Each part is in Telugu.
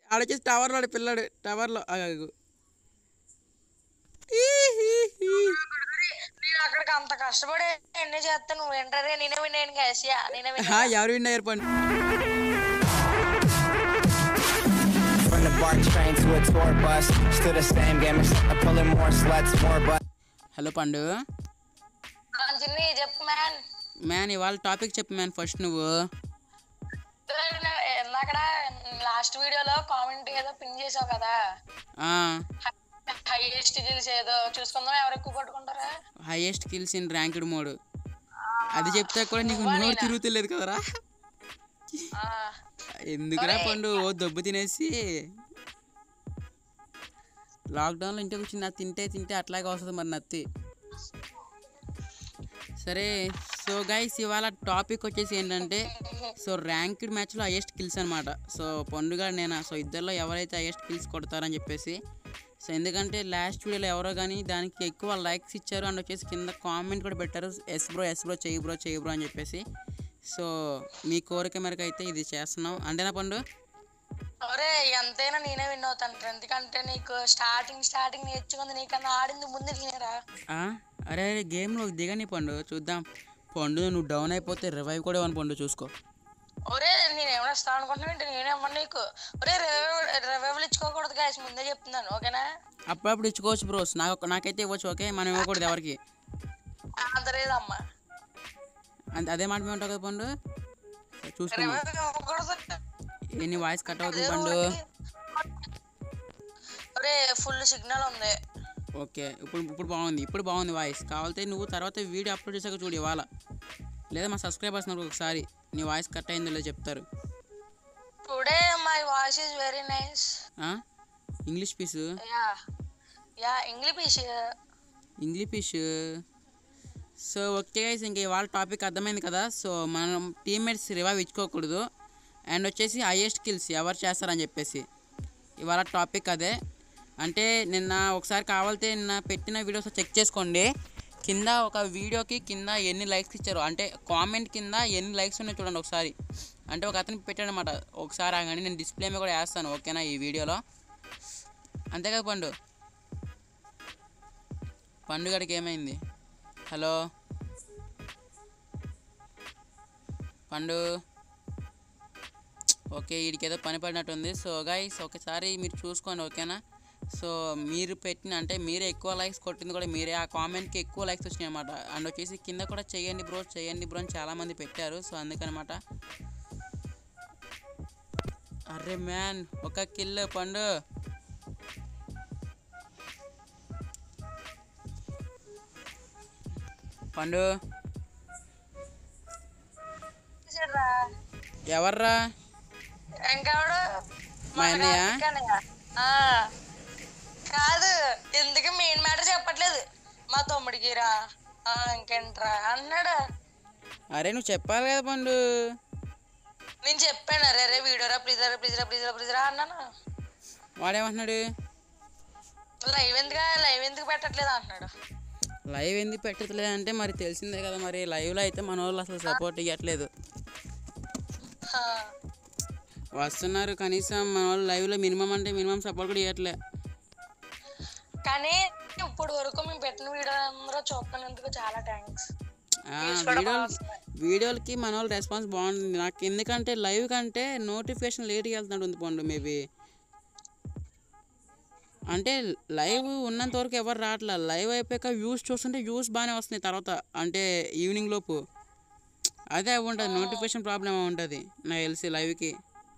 ఆడొచ్చేసి టవర్లో ఆడు పిల్లాడు టవర్లో ఆగు. ఈ, ఈ, ఈ. నేను అక్కడికి అంత కష్టపడి ఎన్ని చేస్తాను నువ్వు ఏంటరే నేనే విన్నాను కేసీఆ నేనే విన్నా ఆ, ఎవరు విన్ అయ్యారు పండు From the BART train to a tour bus, still the same game. except I'm pulling more sluts, more butts. Hello Pandu ఆ, చిన్ని చెప్పు మ్యాన్ మ్యాన్ ఇవాళ టాపిక్ చెప్పు మ్యాన్ ఫస్ట్ నువ్వు అక్కడ లాస్ట్ వీడియోలో కామెంట్ ఏదో పిన్ చేసావు కదా ఆ, హైయెస్ట్ గిల్స్ ఏదో చూసుకుందాం ఎవరు ఎక్కువ కొట్టుకుంటారా highest kills in ranked mode అది చెప్తే కూడా నీకు నోరు తిరుగుతలేదు కదరా ఆ, ఎందుకురా పండు ఓ దెబ్బ తినేసి లాక్డౌన్లో ఇంటికి వచ్చి నా తింటే తింటే అట్లాగే వస్తుంది మరి నత్తి సరే సో గైస్ ఇవాళ టాపిక్ వచ్చేసి ఏంటంటే సో ర్యాంక్డ్ మ్యాచ్లో హైయెస్ట్ కిల్స్ అనమాట సో పండుగ నేను సో ఇద్దరిలో ఎవరైతే హైయెస్ట్ కిల్స్ కొడతారని చెప్పేసి సో ఎందుకంటే లాస్ట్ వీడియోలో ఎవరో కానీ దానికి ఎక్కువ లైక్స్ ఇచ్చారు అండ్ వచ్చేసి కింద కామెంట్ కూడా పెట్టారు ఎస్ బ్రో ఎస్ బ్రో చెయ్యి బ్రో చెయ్యి బ్రో అని చెప్పేసి సో మీ కోరిక మేరకు అయితే ఇది చేస్తున్నాం అంతేనా పండు ఒరే ఎంతైనా నేనే విన్ అవుతాను ఎందుకంటే నీకు స్టార్టింగ్ స్టార్టింగ్ నేర్చుకుంది నీకన్నా ఆడింది ముందు నేనేరా ఆ? అరే అరే గేమ్లో దిగని పండు చూద్దాం పండు నువ్వు డౌన్ అయిపోతే రివైవ్ కూడా ఇవ్వను పండు చూసుకో ఒరే నేను ఏమైనా ఇస్తాను అనుకుంటున్నా ఏంటి నేనేమన్నా నీకు ఒరే రివైవల్ ఇచ్చుకోకూడదు గాయస్ ముందే చెప్తున్నాను ఓకేనా అప్పుడప్పుడు ఇచ్చుకోవచ్చు బ్రోస్ నాకు నాకైతే ఇవ్వచ్చు ఓకే మనం ఇవ్వకూడదు ఎవరికి అంత లేదమ్మా అంతే అదే మాట మేము ఉంటావు కదా పండు చూసుకుందాం రివైవల్ ఇవ్వకూడదు ఏ నీ వాయిస్ కట్ అవుతుంది పండు ఒరే ఫుల్ సిగ్నల్ ఉంది ఓకే ఇప్పుడు ఇప్పుడు బాగుంది ఇప్పుడు బాగుంది వాయిస్ కావాలంటే నువ్వు తర్వాత వీడియో అప్లోడ్ చేసాక చూడు ఇవాళ లేదా మా సబ్స్క్రైబర్స్ నాకు ఒకసారి నీ వాయిస్ కట్ అయిందో లేదో చెప్తారు today my voice is very nice ఆ? English piece yeah yeah English English fish so okay guys ఇంక ఇవాళ టాపిక్ అర్థమైంది కదా సో మనం టీమ్మేట్స్ రివైవ్ ఇచ్చుకోకూడదు అండ్ వచ్చేసి హైయెస్ట్ కిల్స్ ఎవరు చేస్తారని చెప్పేసి ఇవాళ టాపిక్ అదే అంటే నిన్న ఒకసారి కావాలితే నిన్న పెట్టిన వీడియోస్ చెక్ చేసుకోండి కింద ఒక వీడియోకి కింద ఎన్ని లైక్స్ ఇచ్చారు అంటే కామెంట్ కింద ఎన్ని లైక్స్ ఉన్నాయో చూడండి ఒకసారి అంటే ఒక అతను పెట్టాడు అనమాట ఒకసారి ఆగండి నేను డిస్ప్లే మీద కూడా వేస్తాను ఓకేనా ఈ వీడియోలో అంతే కదా పండు పండుగడికి ఏమైంది హలో పండు ఓకే వీడికి ఏదో పని పడినట్టుంది సో గైస్ ఒకసారి మీరు చూసుకోండి ఓకేనా సో మీరు పెట్టిన అంటే మీరే ఎక్కువ లైక్స్ కొట్టింది కూడా మీరే ఆ కామెంట్కి ఎక్కువ లైక్స్ వచ్చినాయి అనమాట అండ్ వచ్చేసి కింద కూడా చేయండి బ్రో చేయండి బ్రో అని చాలామంది పెట్టారు సో అందుకనమాట అరే మ్యాన్ ఒక కిల్ పండు పండు ఎవర్రా ఇంకెవడు మా అన్నయ్య? అన్నయ్య. ఆ. కాదు ఎందుకు మెయిన్ మ్యాటర్ చెప్పట్లేదు మా తమ్ముడికి రా ఆ, ఇంకేంట్రా అన్నాడు అరే నువ్వు చెప్పాలి కదా పండు నేను చెప్పాను అరే రే వీడియో రా ప్లీజ్ రా ప్లీజ్ రా ప్లీజ్ రా ప్లీజ్ రా అన్నాను వాడేమంటున్నాడు లైవ్ ఎందుకు లైవ్ ఎందుకు పెట్టట్లేదు అంటున్నాడు లైవ్ ఎందుకు పెట్టట్లేదు అంటే మరి తెలిసిందే కదా మరి లైవ్లో అయితే మన వాళ్ళు అసలు సపోర్ట్ ఇవ్వట్లేదు ఆ. వస్తున్నారు కనీసం మన వాళ్ళు లైవ్లో మినిమం అంటే మినిమం సపోర్ట్ కూడా ఇవ్వట్లే కానీ ఇప్పుడు వరకు మేము పెట్టిన వీడియో అందరూ చూస్తున్నందుకు చాలా థ్యాంక్స్ ఆ, వీడియోలు వీడియోలకి మన వాళ్ళు రెస్పాన్స్ బాగుంటుంది నాకు ఎందుకంటే లైవ్ కంటే నోటిఫికేషన్ లేట్గా వెళ్తున్నట్టు పండు మేబీ అంటే లైవ్ ఉన్నంత వరకు ఎవరు రావట్లే లైవ్ అయిపోయాక వ్యూస్ చూస్తుంటే వ్యూస్ బాగానే వస్తున్నాయి తర్వాత అంటే ఈవినింగ్ లోపు అదే ఉంటుంది నోటిఫికేషన్ ప్రాబ్లం ఉంటుంది నాకు తెలిసి లైవ్కి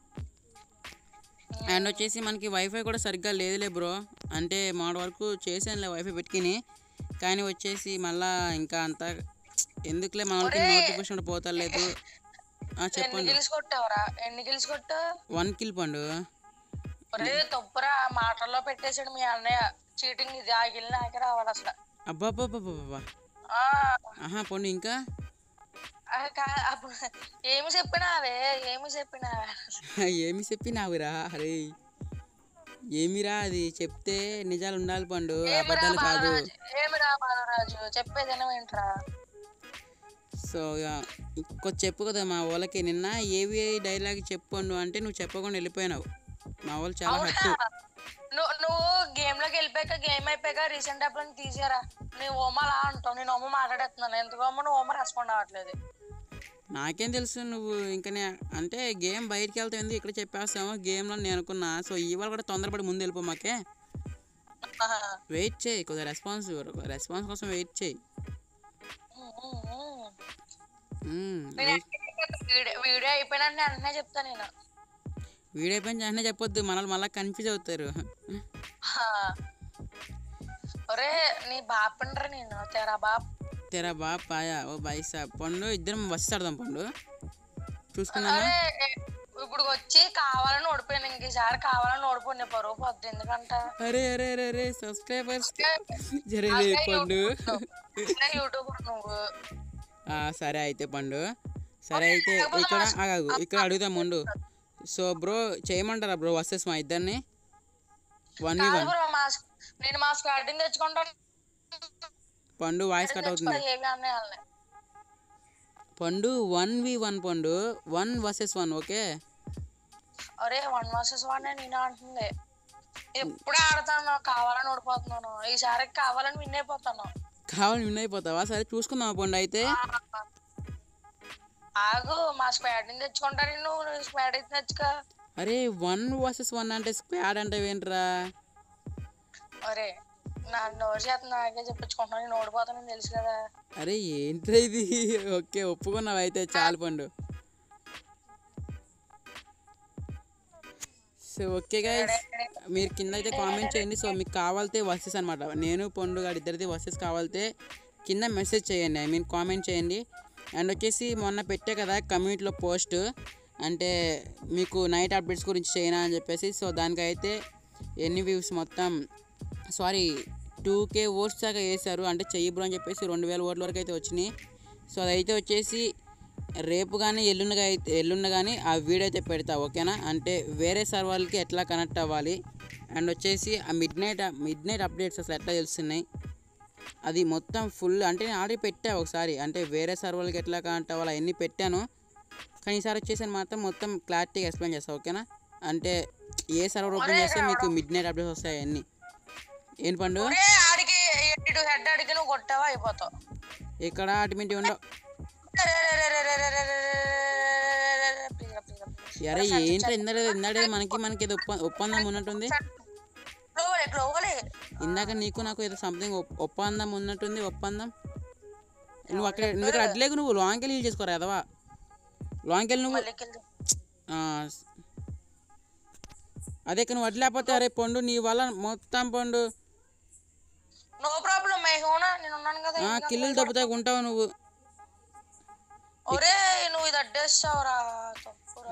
అండ్ వచ్చేసి మనకి వైఫై కూడా సరిగ్గా లేదులే బ్రో అంటే మొన్నటి వరకు చేసానులే వైఫై పెట్టుకుని కానీ వచ్చేసి మళ్ళా ఇంకా అంత ఎందుకులే మన వాళ్ళకి నోటిఫికేషన్ కూడా పోతలేదు ఆ, ఎన్ని చెప్పండి గిల్స్ కొట్టావురా ఎన్ని గిల్స్ కొట్టు వన్ కిల్ పండు ఒరే తప్పురా మాటల్లో పెట్టేశాడు మీ అన్నయ్య చీటింగ్ ఇది ఆ గిల్ నాకే రావాలి అసలు అబ్బాబ్బాబ్బాబ్బా ఆ, ఆహా పండు ఇంకా ఆ, కా- అబ్బ, ఏమి చెప్పినావే ఏమి చెప్పినావే ఏమి చెప్పినావురా అరే ఏమిరా అది చెప్తే నిజాలు ఉండాలి పండు ఏమిరా అబద్ధాలు కాదు బాలరాజు ఏమిరా బాలరాజు చెప్పేది ఏంట్రా సో ఇక ఇంకో చెప్పు కదా మా వాళ్ళకి నిన్న ఏవి డైలాగ్ చెప్పండు అంటే నువ్వు చెప్పకుండా వెళ్ళిపోయినావు మా వాళ్ళు చాలా అవునా హట్టు నువ్వు నువ్వు గేమ్ లోకి వెళ్ళిపోయాక గేమ్ అయిపోయాక రీసెంట్ అప్పుడు తీసారా నువ్వు ఓమ అలా అంటావు నేను ఓమ మాట్లాడేస్తున్నాను ఎందుకు ఓమ నువ్వు ఓమ రెస్పాండ్ అవ్వట్లేదు నాకేం తెలుసు నువ్వు ఇంకనే అంటే గేమ్ బయటికి వెళ్తావు ఎందుకు ఇక్కడ చెప్పేస్తాము గేమ్లో నేను అనుకున్నా సో ఇవాళ కూడా తొందరపడి ముందు వెళ్ళిపో మాకే ఆహా. వెయిట్ చేయి కొద్దిగా రెస్పాన్స్ రెస్పాన్స్ కోసం వెయిట్ చేయి ఉమ్, ఉమ్, ఉమ్. మ్మ్, నేను వెయిట్. వీడియో వీడియో అయిపోయినా వెంటనే చెప్తా నేను వీడియో అయిపోయిన వెంటనే చెప్పొద్దు మనల్ని మళ్ళీ కన్ఫ్యూజ్ అవుతారు హా. ఒరే నీ బాపండ్రా నేను తెరా బాప్ తెరా బా పాయా ఓ బాయ్ సాబ్ పండు ఇద్దరం బస్సు ఆడదాం పండు చూసుకుందామా అరే ఇప్పుడు వచ్చి కావాలని ఓడిపోయాను ఇంక ఈసారి కావాలని ఓడిపోయిన పరువు పోద్ది ఎందుకంట అరే అరే అరే అరే సబ్స్క్రైబర్స్ జరే రే పండు యూట్యూబ్ నువ్వు ఆ, సరే అయితే పండు సరే అయితే ఇక్కడ ఆగాగు ఇక్కడ అడుగుదాం ముందు సో బ్రో చేయమంటారా బ్రో వర్సెస్ మా ఇద్దరిని వన్ వి కాదు వన్ బ్రో మా నేను మా స్క్వాడ్ని తెచ్చుకుంటాను పండు వాయిస్ కట్ అవుతుంది ఏవి అన్నీ వాళ్ళని Pandu one V one Pandu one versus one okay అరే వన్ వర్సెస్ వన్ నేను అంటుంది ఎప్పుడు ఆడతాను కావాలని ఓడిపోతున్నాను ఈసారి కావాలని విన్ అయిపోతాను కావాలి విన్ అయిపోతావా సరే చూసుకుందాం పండు అయితే ఆగు మా స్క్వాడ్ ని తెచ్చుకుంటాను నువ్వు స్క్వాడ్ అయితే తెచ్చుకో అరే వన్ వర్సెస్ వన్ అంటే స్క్వాడ్ అంటే ఏంట్రా అరే నా నోరు చేత నాకే చెప్పించుకుంటున్నాను నేను ఓడిపోతానని తెలుసు కదా అరే ఏంట్రా ఇది ఓకే ఒప్పుకున్నావు అయితే చాలు పండు సో ఓకే గైస్ మీరు కింద అయితే కామెంట్ చేయండి సో మీకు కావాలితే వర్సెస్ అనమాట నేను పండు గారి ఇద్దరిది వర్సెస్ కావాలితే కింద మెసేజ్ చేయండి ఐ మీన్ కామెంట్ చేయండి అండ్ వచ్చేసి మొన్న పెట్టే కదా కమ్యూనిటీలో పోస్ట్ అంటే మీకు నైట్ అప్డేట్స్ గురించి చేయనా అని చెప్పేసి సో దానికైతే ఎన్ని వ్యూస్ మొత్తం సారీ టూ కే ఓట్స్ దాకా వేశారు అంటే చెయ్యి బ్రో అని చెప్పేసి రెండు వేల ఓట్ల వరకు అయితే వచ్చినాయి సో అదైతే వచ్చేసి రేపు కానీ ఎల్లుండగా అయితే ఎల్లుండ కానీ ఆ వీడియో అయితే పెడతా ఓకేనా అంటే వేరే సర్వర్లకి ఎట్లా కనెక్ట్ అవ్వాలి అండ్ వచ్చేసి ఆ midnight midnight updates అసలు ఎట్లా తెలుస్తున్నాయి అది మొత్తం ఫుల్ అంటే నేను ఆల్రెడీ పెట్టా ఒకసారి అంటే వేరే సర్వర్లకి ఎట్లా కనెక్ట్ అవ్వాలి అవన్నీ పెట్టాను కానీ ఈసారి వచ్చేసి మాత్రం మొత్తం క్లారిటీగా ఎక్స్ప్లెయిన్ చేస్తా ఓకేనా అంటే ఏ సర్వర్ ఓపెన్ చేస్తే మీకు మిడ్ నైట్ అప్డేట్స్ వస్తాయి అన్నీ ఏం పండు ఒరే ఆడికి ఇటు హెడ్ ఆడికి నువ్వు కొట్టావా అయిపోతావు ఇక్కడ అటుమింటి ఉండవు అరే, అరే, అరే, అరే, అరే, అరే, అరే, అరే, అరే, please రా, please రా, please. అరే ఏంటో ఇందాడే ఇందాడే మనకి మనకి ఏదో ఒప్ప ఒప్పందం ఉన్నట్టుంది గ్లోవలే గ్లోవలే ఇందాక నీకు నాకు ఏదో సంథింగ్ ఒప్పందం ఉన్నట్టుంది ఒప్పందం నువ్వు అక్కడ నువ్వు ఇక్కడ అడ్లేకు నువ్వు లాంగ్ వెళ్ళి చేసుకోరా ఎదవా లాంగ్ వెళ్ళి నువ్వు మళ్ళీ కింద ఆ, స్- అదే ఇక నువ్వు అడ్లేకపోతే అరే పండు నీ వల్ల మొత్తం పండు నో ప్రాబ్లం మహోనా నేను ఉన్నాను కదా ఆ, కిల్లులు దెబ్బతా ఉంటావు నువ్వు ఒరే నువ్వు ఇది అడ్డేస్తావురా తప్పురా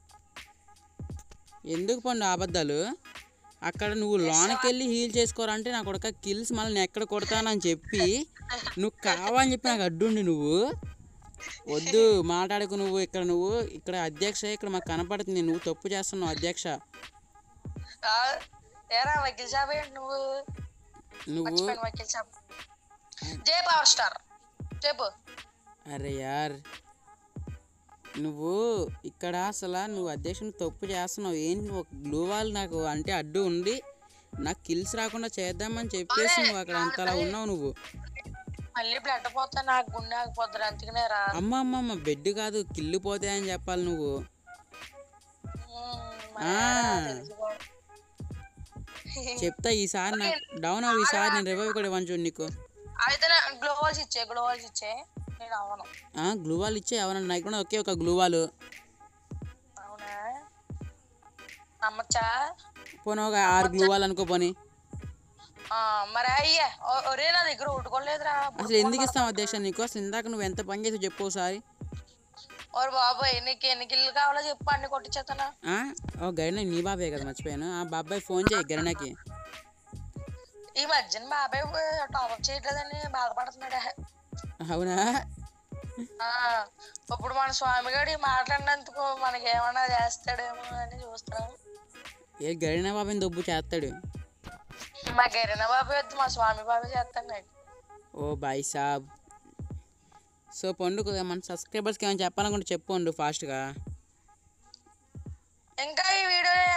ఎందుకు పండు అబద్ధాలు అక్కడ నువ్వు లోనకి వెళ్ళి హీల్ చేసుకోరంటే నాకు ఒక కిల్స్ మళ్ళీ నేను ఎక్కడ కొడతానని చెప్పి నువ్వు కావాలని చెప్పి నాకు అడ్డుండి నువ్వు వద్దు మాట్లాడకు నువ్వు ఇక్కడ నువ్వు ఇక్కడ అధ్యక్ష ఇక్కడ మాకు కనపడుతుంది నువ్వు తప్పు చేస్తున్నావు అధ్యక్ష ఆ, ఏరా వకీల్ సాబ్ ఏంటి నువ్వు నువ్వు మర్చిపోయాను వకీల్ సాబ్ జై పవర్ స్టార్ చెప్పు అరే యార్ నువ్వు ఇక్కడ అసలు నువ్వు అధ్యక్షుని తప్పు చేస్తున్నావు ఏంటి నువ్వు గ్లూ వాల్ నాకు అంటే అడ్డు ఉండి నాకు కిల్స్ రాకుండా చేద్దామని చెప్పేసి నువ్వు అక్కడ అంతలా ఉన్నావు నువ్వు మళ్ళీ బ్లడ్ పోతే నాకు గుండె ఆగిపోద్దురు అందుకనే రా అమ్మ అమ్మ అమ్మ బెడ్ కాదు కిల్లు పోతాయని చెప్పాలి నువ్వు ఉమ్, ఆ. మరి తెలుసుకో. చెప్తా ఈసారి నాకు డౌన్ అవ్వు ఈసారి నేను రివైవ్ కూడా ఇవ్వను చూడు నీకు అయితే గ్లోవల్స్ ఇచ్చే గ్లోవల్స్ ఇచ్చే నేను అవ్వను ఆ, గ్లూ వాల్ ఇచ్చే ఎవరన్నా నాకు కూడా ఒకే ఒక గ్లూ వాల్ అవునా నమ్మచ్చా పోనీ ఒక ఆరు గ్లూ వాల్ అనుకో పోనీ ఆ, మరి అయ్యా ఒ- ఒరే నా దగ్గర ఉట్టుకోలేదురా అసలు ఎందుకు ఇస్తాం అధ్యక్ష నీకు అసలు ఇందాక నువ్వు ఎంత పని చేసి చెప్పు ఒకసారి ఓరు బాబాయ్ నీకు ఎన్ని కిల్లు కావాలో చెప్పు అన్ని కొట్టించేతనా ఆ? ఓ గరిన నీ బాబాయ్ కదా మర్చిపోయాను ఆ బాబాయ్ ఫోన్ చేయి గరినకి ఈ మధ్యన బాబాయ్ టాప్అప్ చేయట్లేదని బాధపడుతున్నాడే అవునా ఆ, ఇప్పుడు మన స్వామి గారి మాట్లాడినందుకు మనకి ఏమన్నా చేస్తాడేమో అని చూస్తున్నాం ఏ గరిన బాబాయ్ దొబ్బు చేస్తాడు మా గరిన బాబాయ్ వద్దు మా స్వామి బాబాయ్ చేస్తాడు నాకు ఓ బాయ్ సాబ్ సో పండు కొద్దిగా మన సబ్స్క్రైబర్స్కి ఏమైనా చెప్పాలనుకుంటే చెప్పు పండు ఫాస్ట్గా ఇంకా ఈ వీడియో ఎవరైనా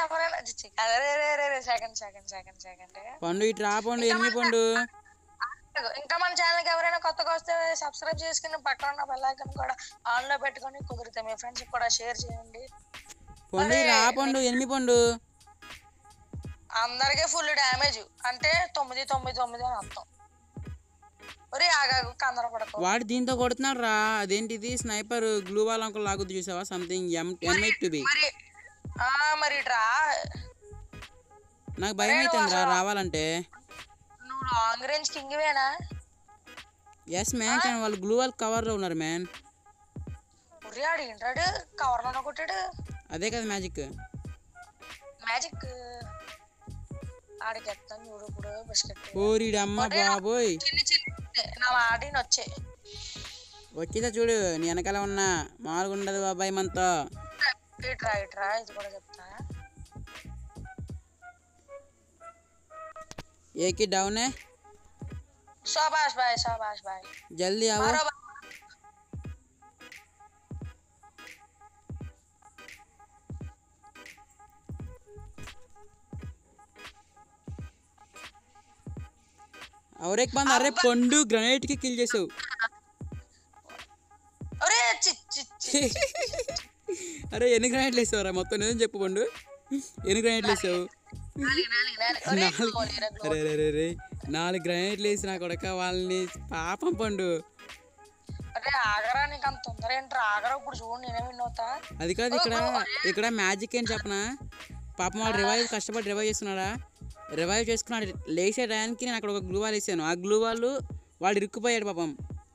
చి- అరే రే రే రే second second second second Pandu ఇటు రా పండు ఎనిమి పండు ఇంకా మన ఛానల్ కి ఎవరైనా కొత్తగా వస్తే సబ్స్క్రైబ్ చేసుకుని పక్కన ఉన్న బెల్ ఐకాన్ కూడా ఆన్ లో పెట్టుకొని కుదిరితే మీ ఫ్రెండ్స్ కూడా షేర్ చేయండి పండు ఇటు రా పండు ఎనిమి పండు అందరికీ ఫుల్ డ్యామేజ్ అంటే తొమ్మిది తొమ్మిది తొమ్మిది అని అర్థం ఒరే ఆగాగు కందర పడకు వాడు దీంతో కొడుతున్నాడు రా అదేంటిది స్నైపర్ గ్లూ వాల్ అంకుల్ లాగుద్ది చూసావా something M MI to be మరి ఆ మరి ఇట్రా నాకు భయం అవుతుంది రా రావాలంటే నువ్వు లాంగ్ రేంజ్ కింగ్ వేనా ఎస్ మ్యాన్ కానీ వాళ్ళు గ్లూ వాల్ కవర్లో ఉన్నారు మ్యాన్ ఒరే ఆడు ఏంటాడు కవర్ లో కొట్టాడు అదే కదా మ్యాజిక్ మ్యాజిక్ ఆడికి ఎత్తాను చూడు ఇప్పుడు బిస్కెట్ ఓరిడి అమ్మ బాబోయ్ చిన్ని చిన్ని నా మాటిని వచ్చే వచ్చేదా చూడు నీ వెనకాల ఉన్నా మామూలుగా ఉండదు బాబాయ్ మనతో ఇట్రా ఇట్రా ఇది కూడా చెప్తా ఏకి డౌన్ है शाबाश भाई शाबाश भाई जल्दी आओ मारो बा- और एक बंद अरे पंडू ग्रेनेड की किल చేసావు अरे చి చి చి అరే ఎన్ని గ్రానైట్లు వేసావురా మొత్తం నిజం చెప్పు పండు ఎన్ని గ్రానైట్లు వేసావు నాలి నాలి నాలి अरे నాలుగు గోలి రా అరే అరే అరే అరే నాలుగు గ్రానైట్లు వేసి నా కొడక వాళ్ళని పాపం పండు అరే ఆగరా నీకు అంత తొందర ఏంట్రా ఆగరా ఇప్పుడు చూడు నేనే విన్నవుతా అది కాదు ఇక్కడ ఇక్కడ మ్యాజిక్ ఏం చెప్పనా పాపం వాడు రివైవ్ కష్టపడి రివైవ్ చేస్తున్నాడా రివైవ్ చేసుకున్నాడు లేచే టయానికి నేను అక్కడ ఒక గ్లూ వాల్ వేసాను ఆ గ్లూ వాళ్ళు వాడు ఇరుక్కుపోయాడు పాపం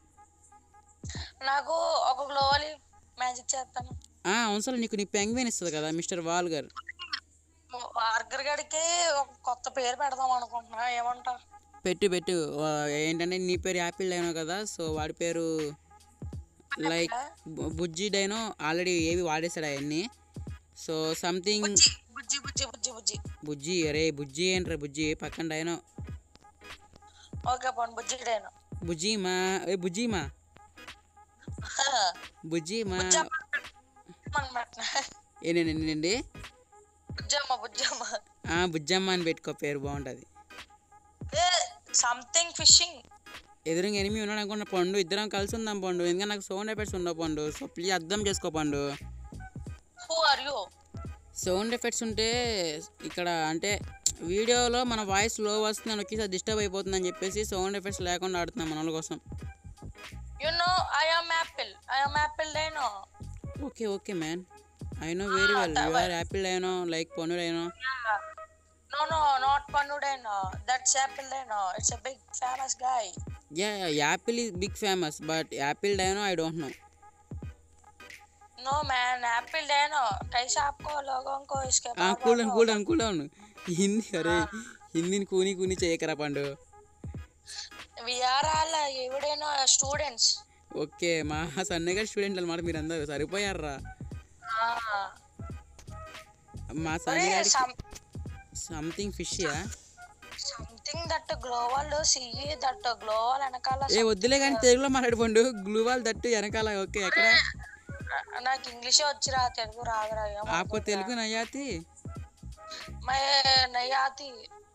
నాకు ఒక గ్లోవలి మ్యాజిక్ చేస్తాను ఆ, అవసరం నీకు నీ పెంగ్విన్ ఇస్తుంది కదా మిస్టర్ వాల్గర్ ఆర్గర్ గడికి ఒక కొత్త పేరు పెడదాం అనుకుంటున్నా ఏమంటా పెట్టు పెట్టు ఆ, ఏంటంటే నీ పేరు యాపిల్ డైనో కదా సో వాడి పేరు లైక్ బు- బుజ్జి డైనో ఆల్రెడీ ఏవి వాడేసాడు అవన్నీ సో సంథింగ్ బుజ్జి బుజ్జి బుజ్జి బుజ్జి బుజ్జి బుజ్జి అరే బుజ్జి ఏంట్రా బుజ్జి పక్కన డైనో ఓకే పోను బుజ్జిడేను బుజ్జి మా ఏ బుజ్జి మా బుజ్జి మా ఏంటండి బుజ్జమ్మ బుజ్జమ్మ ఆ బుజ్జమ్మ అని పెట్టుకో పేరు బాగుంటుంది ఏ సంథింగ్ ఫిషింగ్ ఎదురుగా ఎనిమిది ఉన్నాడు అనుకున్న పండు ఇద్దరం కలిసి ఉందాం పండు ఎందుకంటే నాకు సౌండ్ ఎఫెక్ట్స్ ఉండవు పండు సో ప్లీజ్ అర్థం చేసుకో Pandu who are you sound effects ఉంటే ఇక్కడ అంటే వీడియోలో మన వాయిస్ లో వస్తుందని ఒకేసారి డిస్టర్బ్ అయిపోతుందని చెప్పేసి సౌండ్ ఎఫెక్ట్స్ లేకుండా ఆడుతున్నాం మన వాళ్ళ కోసం you know I am apple I am apple dino okay okay man I know very well you are apple అయినో లైక్ పొన్నుడు అయినో నో నో నాట్ పన్ను dino that's apple dino it's a big famous guy yeah apple is big famous but apple dino I don't know no man apple dino कैसे आपको लोगों को इसके बारे cool down cool down cool down Hindi అరే హిందీని కూని కూని చేయకరా పండు వి ఆర్ ఆల్ ఎవడైనా స్టూడెంట్స్ ఓకే మా సన్నగా స్టూడెంట్లు అనమాట మీరు అందరూ సరిపోయారా మా సన్నగాడి సంథింగ్ ఫిష్యా something that glue wall see that glue wall వెనకాల ఏ వద్దులే కానీ తెలుగులో మాట్లాడుకోండు గ్లూవాల్ దట్టు వెనకాల ఓకే ఎక్కడ నాకు ఇంగ్లీషే వచ్చిరా తెలుగు రాదురా ఏమో ఆపో తెలుగు నయాతి మై నై ఆతి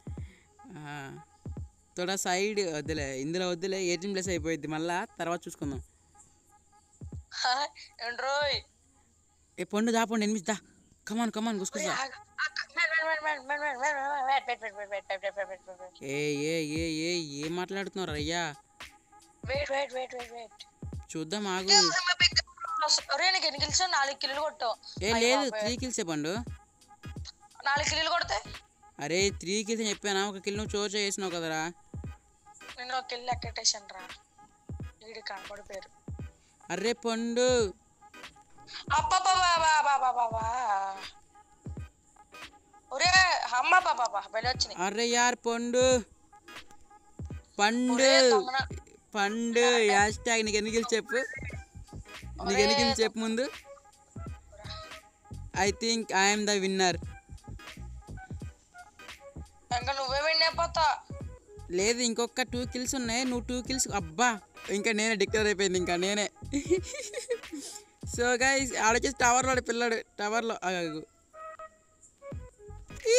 తోడా సైడ్ వద్దులే ఇందులో వద్దులే ఎయిటీన్ ప్లస్ అయిపోయింది మళ్ళా తర్వాత చూసుకుందాం ఏంట్రోయ్ ఏ పండు దా పండు ఎనిమిది దా కమాన్ కమాన్ గుసుకొస్తా ఏ ఏ ఏ ఏ ఏం మాట్లాడుతున్నారు అయ్యా wait wait wait wait wait చూద్దాం ఆగు ఒరే నీకు ఎన్ని కిల్స్ నాలుగు కిల్లు కొట్టావు ఏ లేదు త్రీ కిల్స్ పండు నాలుగు కిల్లు కొడితే అరే త్రీ కిల్స్ అని చెప్పానా ఒక కిల్ నువ్వు చోర్ చేసినావు కదరా నేను ఒక కిల్లు ఎక్కటేసాను రా వీడి కనపడి పేరు అరే పండు అబ్బా ఒరే అమ్మ బాబా బలి వచ్చినాయి అరే యార్ పండు పండు దొంగన. పండు హ్యాష్ ట్యాగ్ నీకు ఎన్ని కిల్స్ చెప్పు నీకు ఎన్ని కిల్స్ చెప్పు ముందు I think I'm the winner ఇంకా నువ్వే విన్నైపోతా లేదు ఇంకొక టూ కిల్స్ ఉన్నాయి నువ్వు టూ కిల్స్ అబ్బా ఇంకా నేనే డిక్లేర్ అయిపోయింది ఇంకా నేనే సో గైస్ ఆడొచ్చేసి టవర్లో పిల్లాడు టవర్లో ఆగు.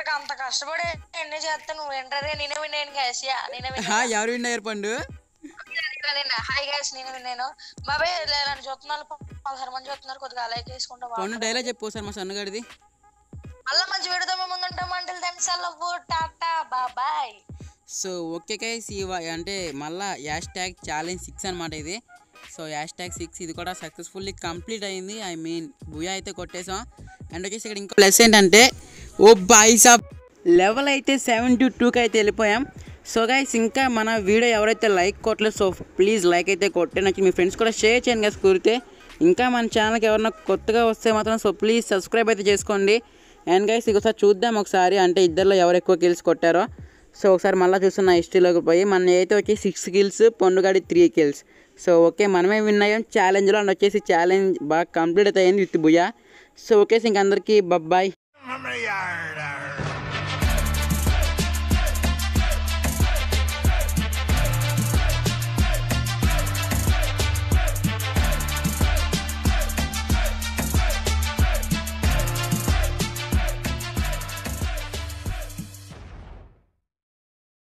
నాకు అంత కష్టపడి ఎన్ని చేస్తా నువ్వు ఏంటరే నేనే విన్నాను గ్యాసియా నేనే హా, ఎవరు విన్ అయ్యారు పండు విన్నా హాయ్ గ్యాస్ నేనే విన్నాను బాబాయ్ లేదని చూస్తున్నారు పదహారు మంది చూస్తున్నారు కొద్దిగా లైక్ వేసుకుంటా పండు డైలాగ్ చెప్పు సార్ మా సన్నగాడిది మళ్ళా మంచి విడతా మేము ముందుంటాం అంటే దెమ్స్ లవ్ టాటా బాబాయ్ సో ఓకే గైస్ ఈ వా- అంటే మళ్ళా యాష్ ట్యాగ్ ఛాలెంజ్ సిక్స్ అనమాట ఇది సో యాష్ ట్యాగ్ సిక్స్ ఇది కూడా సక్సెస్ఫుల్లీ కంప్లీట్ అయింది ఐ మీన్ బుయా అయితే కొట్టేసాం అండ్ వచ్చేసి ఇక్కడ ఇంకో ప్లస్ ఏంటంటే ఓ బాయ్ సాబ్ లెవెల్ అయితే సెవెన్ టు టూకి అయితే వెళ్ళిపోయాం సో గైస్ ఇంకా మన వీడియో ఎవరైతే లైక్ కొట్టలేదు సో ప్లీజ్ లైక్ అయితే కొట్టే నాకు మీ ఫ్రెండ్స్ కూడా షేర్ చేయండి గైస్ కుదిరితే ఇంకా మన ఛానల్కి ఎవరైనా కొత్తగా వస్తే మాత్రం సో ప్లీజ్ సబ్స్క్రైబ్ అయితే చేసుకోండి అండ్ గైస్ ఒకసారి చూద్దాం ఒకసారి అంటే ఇద్దరిలో ఎవరు ఎక్కువ కిల్స్ కొట్టారో సో ఒకసారి మళ్ళీ చూస్తున్న హిస్టరీలోకి పోయి మన అయితే వచ్చి సిక్స్ కిల్స్ పొండుగాడి త్రీ కిల్స్ సో ఓకే మనమే విన్ అయ్యాం ఛాలెంజ్లో అండ్ వచ్చేసి ఛాలెంజ్ బాగా కంప్లీట్ అయితే అయింది విత్ బుయా సో ఓకే ఇంక అందరికీ బబ్బాయ్ From the yard.